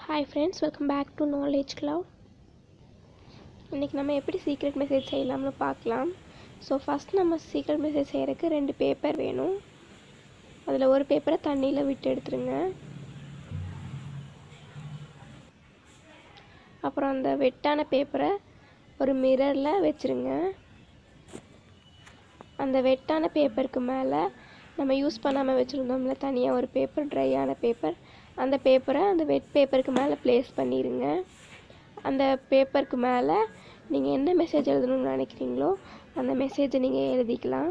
hi friends welcome back to knowledge cloud இன்றைக்கி நம்ம எப்படி சீக்ரெட் மெசேஜ் செய்யலாம்னு பார்க்கலாம் ஸோ ஃபஸ்ட் நம்ம சீக்ரெட் மெசேஜ் செய்கிறதுக்கு ரெண்டு பேப்பர் வேணும் அதில் ஒரு பேப்பரை தண்ணியில் விட்டு எடுத்துருங்க அப்புறம் அந்த வெட்டான பேப்பரை ஒரு மிரரில் வச்சுருங்க அந்த வெட்டான பேப்பருக்கு மேலே நம்ம யூஸ் பண்ணாமல் வச்சுருந்தோம்ல தனியாக ஒரு பேப்பர் ட்ரையான பேப்பர் அந்த பேப்பரை அந்த வெட் பேப்பருக்கு மேலே ப்ளேஸ் பண்ணிடுங்க அந்த பேப்பருக்கு மேலே நீங்கள் என்ன மெசேஜ் எழுதணும்னு நினைக்கிறீங்களோ அந்த மெசேஜை நீங்கள் எழுதிக்கலாம்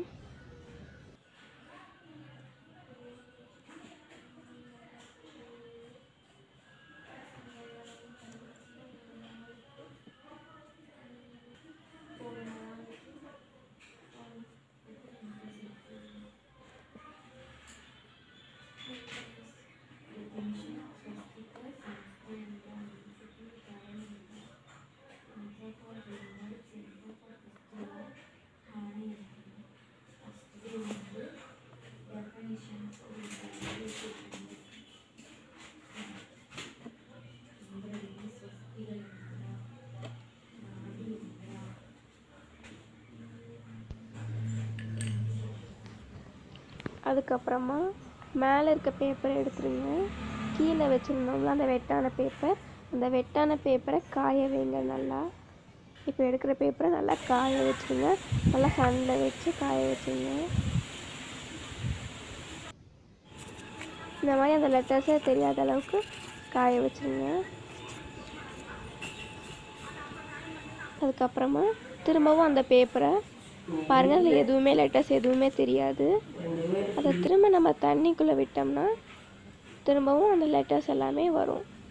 அதுக்கப்புறமா மேலே இருக்க பேப்பரை எடுத்துருங்க கீழே வச்சுருந்தோம்ல அந்த வெட்டான பேப்பர் அந்த வெட்டான பேப்பரை காய வைங்க நல்லா இப்போ எடுக்கிற பேப்பரை நல்லா காய வச்சுருங்க நல்லா சன்னில் வச்சு காய வச்சுருங்க இந்த மாதிரி அந்த லெட்டர்ஸே தெரியாத அளவுக்கு காய வச்சுருங்க அதுக்கப்புறமா திரும்பவும் அந்த பேப்பரை பாருங்கள் அதில் எதுவுமே லெட்டர்ஸ் எதுவுமே தெரியாது அதை திரும்ப நம்ம தண்ணிக்குள்ளே விட்டோம்னா திரும்பவும் அந்த லெட்டர்ஸ் எல்லாமே வரும்